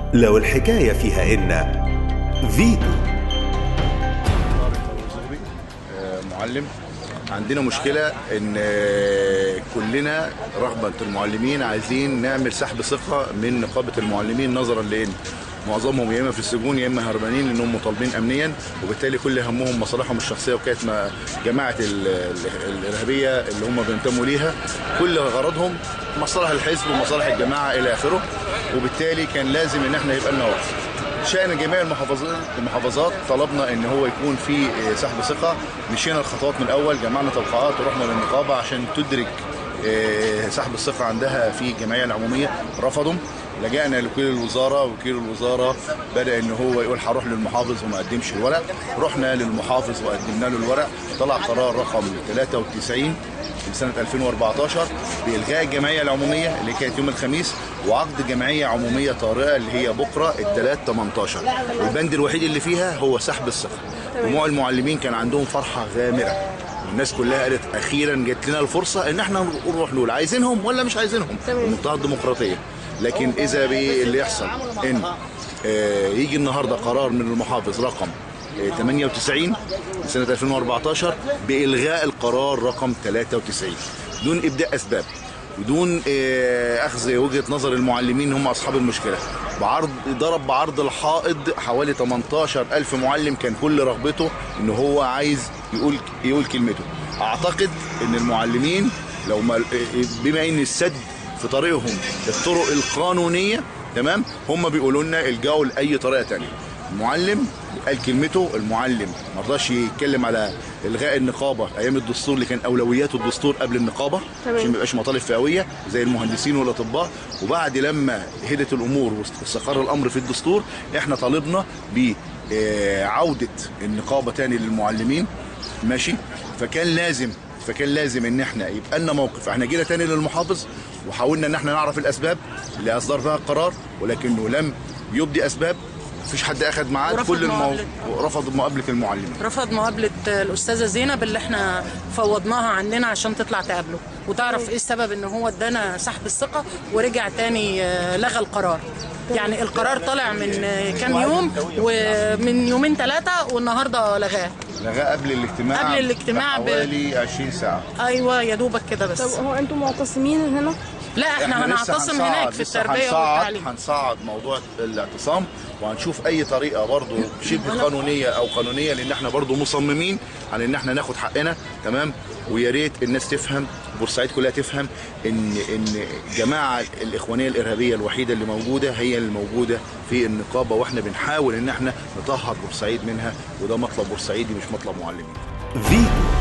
لو الحكاية فيها إن فيتو الزهري آه، معلم عندنا مشكلة ان آه، كلنا رغبة المعلمين عايزين نعمل سحب ثقة من نقابة المعلمين نظرا لان معظمهم يا اما في السجون يا اما هربانين لانهم مطالبين امنيا وبالتالي كل همهم مصالحهم الشخصيه وكانت ما- جماعه ال- ال- الارهابيه اللي هم بينتموا ليها كل غرضهم مصالح الحزب ومصالح الجماعه الى اخره وبالتالي كان لازم ان احنا يبقى لنا وقت شأن جميع المحافظات المحافظات طلبنا ان هو يكون في سحب ثقه مشينا الخطوات من الاول جمعنا توقعات ورحنا للنقابه عشان تدرك آه، سحب الثقه عندها في الجمعيه العموميه رفضوا لجأنا لوكيل الوزاره وكيل الوزاره بدا ان هو يقول هروح للمحافظ وما قدمش الورق رحنا للمحافظ وقدمنا له الورق طلع قرار رقم 93 من سنة 2014 بإلغاء الجمعية العمومية اللي كانت يوم الخميس وعقد جمعية عمومية طارئة اللي هي بكرة الثلاث 18 والبند الوحيد اللي فيها هو سحب الثقة جموع المعلمين كان عندهم فرحة غامرة الناس كلها قالت أخيرا جت لنا الفرصة إن احنا نروح نقول عايزينهم ولا مش عايزينهم بمنتهى الديمقراطية لكن إذا اللي يحصل إن آه، يجي النهارده قرار من المحافظ رقم 98 سنة 2014 بإلغاء القرار رقم 93 دون إبداء أسباب بدون آه، أخذ وجهة نظر المعلمين هم أصحاب المشكلة بعرض ضرب بعرض الحائط حوالي 18 ألف معلم كان كل رغبته إن هو عايز يقول يقول كلمته أعتقد إن المعلمين لو ما بما إن السد في طريقهم الطرق القانونية تمام هم بيقولوا لنا الجاوا لأي طريقة تانية المعلم قال كلمته المعلم ما رضاش يتكلم على الغاء النقابه ايام الدستور اللي كان اولوياته الدستور قبل النقابه تمام. عشان ما يبقاش مطالب فئويه زي المهندسين والاطباء وبعد لما هدت الامور واستقر الامر في الدستور احنا طالبنا بعوده النقابه تاني للمعلمين ماشي فكان لازم فكان لازم ان احنا يبقى لنا موقف احنا جينا تاني للمحافظ وحاولنا ان احنا نعرف الاسباب اللي اصدر فيها القرار ولكنه لم يبدي اسباب مفيش حد اخذ معاه ورفض كل المو... مقابلة. رفض مقابله المعلمين رفض مقابلة الأستاذة زينب اللي احنا فوضناها عندنا عشان تطلع تقابله وتعرف ايه السبب ان هو ادانا سحب الثقة ورجع تاني آه، لغى القرار يعني القرار طالع من آه، كام يوم ومن يومين ثلاثة والنهاردة لغاه لغاه قبل الاجتماع قبل الاجتماع ب- حوالي 20 ساعه ايوه يا دوبك كده بس طب هو انتم معتصمين هنا لا احنا لسه هنعتصم هنصعد- هناك في لسه التربية هنصعد والتعليم هنصعد موضوع الاعتصام وهنشوف اي طريقه برضو شبه قانونيه او قانونيه لان احنا برضو مصممين على ان احنا ناخد حقنا تمام ويا ريت الناس تفهم بورسعيد كلها تفهم ان ان الجماعه الاخوانيه الارهابيه الوحيده اللي موجوده هي اللي موجوده في النقابه واحنا بنحاول ان احنا نطهر بورسعيد منها وده مطلب بورسعيدي مش مطلب معلمين فيتو